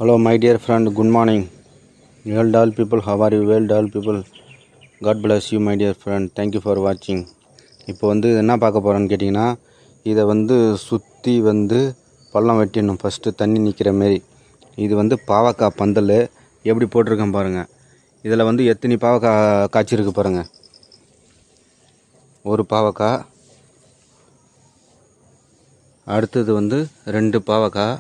Hello, my dear friend. Good morning. Well, all people, how are you? Well, all people. God bless you, my dear friend. Thank you for watching. இப்போ வந்து என்ன பார்க்க போகிறோன்னு கேட்டிங்கன்னா இதை வந்து சுற்றி வந்து பள்ளம் வெட்டிடணும் ஃபஸ்ட்டு தண்ணி நிற்கிற மாரி இது வந்து பாவக்காய் பந்தல் எப்படி போட்டிருக்கேன் பாருங்கள் இதில் வந்து எத்தனை பாவக்காய் காய்ச்சிருக்கு பாருங்கள் ஒரு பாவக்காய் அடுத்தது வந்து ரெண்டு பாவக்காய்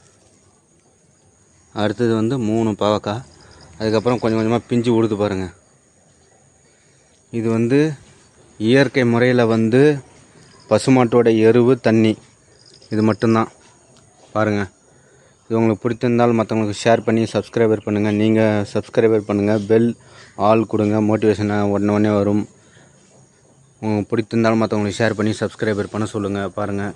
அடுத்தது வந்து மூணு பாவக்காய் அதுக்கப்புறம் கொஞ்சம் கொஞ்சமாக பிஞ்சு உடுது பாருங்கள் இது வந்து இயற்கை முறையில் வந்து பசுமாட்டோட எருவு தண்ணி இது மட்டும்தான் பாருங்கள் இது உங்களுக்கு பிடித்திருந்தால் மற்றவங்களுக்கு ஷேர் பண்ணி சப்ஸ்கிரைபர் பண்ணுங்கள் நீங்கள் சப்ஸ்கிரைபர் பண்ணுங்கள் பெல் ஆல் கொடுங்க மோட்டிவேஷனாக உடனே உடனே வரும் உங்களுக்கு பிடித்திருந்தால் மற்றவங்களுக்கு ஷேர் பண்ணி சப்ஸ்கிரைபர் பண்ண சொல்லுங்கள் பாருங்கள்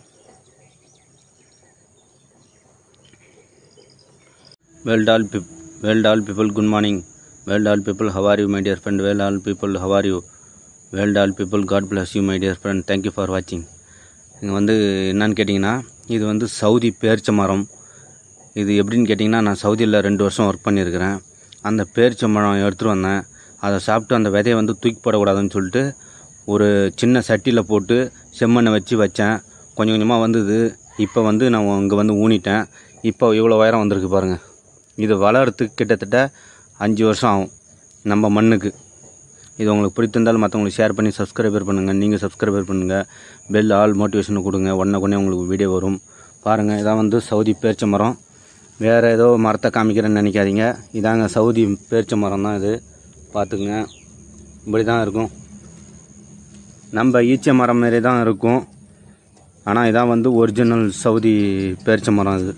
well all peop well all people good morning well all people how are you my dear friend well all people how are you well all people god bless you my dear friend thank you for watching இங்கே வந்து என்னன்னு கேட்டிங்கன்னா இது வந்து Saudi பேரிச்ச மரம் இது எப்படின்னு கேட்டிங்கன்னா நான் சவுதியில் ரெண்டு வருஷம் ஒர்க் பண்ணியிருக்கிறேன் அந்த பேரிச்ச மரம் எடுத்துகிட்டு வந்தேன் அதை சாப்பிட்டு அந்த விதையை வந்து தூக்கி போடக்கூடாதுன்னு சொல்லிட்டு ஒரு சின்ன சட்டியில் போட்டு செம்மண்ணை வச்சு வச்சேன் கொஞ்சம் கொஞ்சமாக வந்தது இப்போ வந்து நான் இங்கே வந்து ஊனிட்டேன் இப்போ இவ்வளோ உயரம் வந்திருக்கு பாருங்கள் இது வளர்கிறதுக்கு கிட்டத்தட்ட அஞ்சு வருஷம் ஆகும் நம்ம மண்ணுக்கு இது உங்களுக்கு பிடித்திருந்தால் மற்றவங்களுக்கு ஷேர் பண்ணி சப்ஸ்கிரைபர் பண்ணுங்கள் நீங்கள் சப்ஸ்கிரைபர் பண்ணுங்கள் பெல் ஆல் மோட்டிவேஷன் கொடுங்க உடனே உடனே உங்களுக்கு வீடியோ வரும் பாருங்கள் இதான் வந்து சவுதி பேரிச்ச மரம் வேறு ஏதோ மரத்தை காமிக்கிறேன்னு நினைக்காதீங்க இதாங்க சவுதி பேரிச்ச மரம் தான் இது பார்த்துக்குங்க இப்படி தான் இருக்கும் நம்ம ஈச்ச மரம் மாரி தான் இருக்கும் ஆனால் இதான் வந்து ஒரிஜினல் சவுதி பேரிச்ச மரம் இது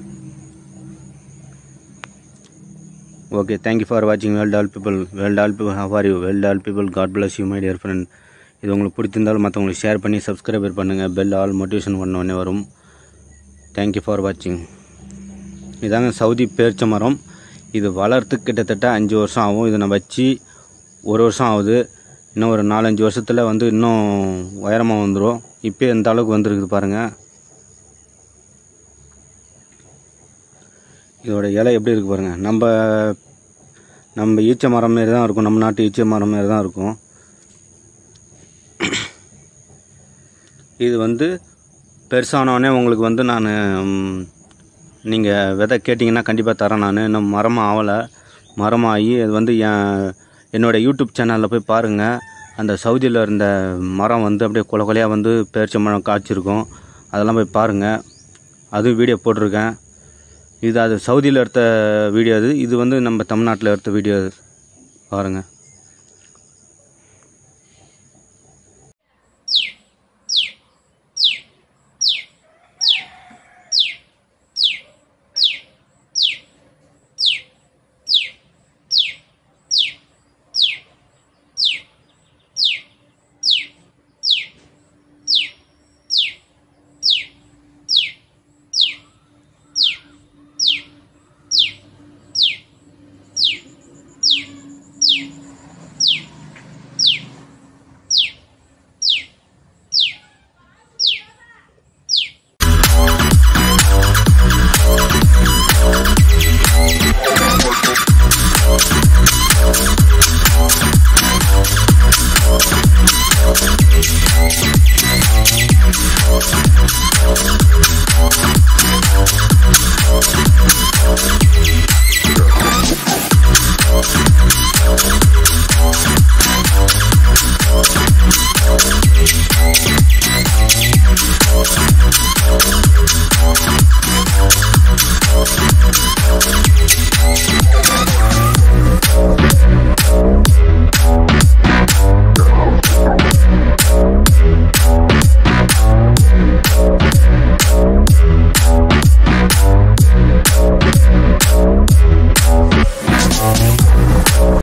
ஓகே தேங்க்யூ ஃபார் வாட்சிங் well all people well all people how are you well all people God bless you my dear friend இது உங்களுக்கு பிடித்திருந்தாலும் மற்றவங்களுக்கு ஷேர் பண்ணி சப்ஸ்கிரைபர் பண்ணுங்கள் பெல் ஆல் மோட்டிவேஷன் பண்ண உடனே வரும் தேங்க்யூ ஃபார் வாட்சிங் இதாங்க சவுதி பேரிச்ச மரம் இது வளர்றதுக்கு கிட்டத்தட்ட அஞ்சு வருஷம் ஆகும் இதை நான் வச்சு ஒரு வருஷம் ஆகுது இன்னும் ஒரு நாலஞ்சு வருஷத்தில் வந்து இன்னும் உயரமாக வந்துடும் இப்போ இந்த அளவுக்கு வந்துருக்குது பாருங்கள் இதோட இலை எப்படி இருக்குது பாருங்கள் நம்ம நம்ம ஈச்ச மரம் மாரி தான் இருக்கும் நம்ம நாட்டு ஈச்ச மரம் மாரி தான் இருக்கும் இது வந்து பெருசானோடனே உங்களுக்கு வந்து நான் நீங்கள் விதை கேட்டிங்கன்னா கண்டிப்பாக தரேன் நான் இன்னும் மரமாக ஆகலை மரமாகி அது வந்து என் என்னோடய யூடியூப் சேனலில் போய் பாருங்கள் அந்த சவுதியில் இருந்த மரம் வந்து அப்படியே கொலை கொலையாக வந்து பேரிச்ச மரம் காய்ச்சிருக்கும் அதெல்லாம் போய் பாருங்கள் அதுவும் வீடியோ போட்டிருக்கேன் இது அது சவுதியில் எடுத்த வீடியோ அது இது வந்து நம்ம தமிழ்நாட்டில் எடுத்த வீடியோ அது பாருங்கள்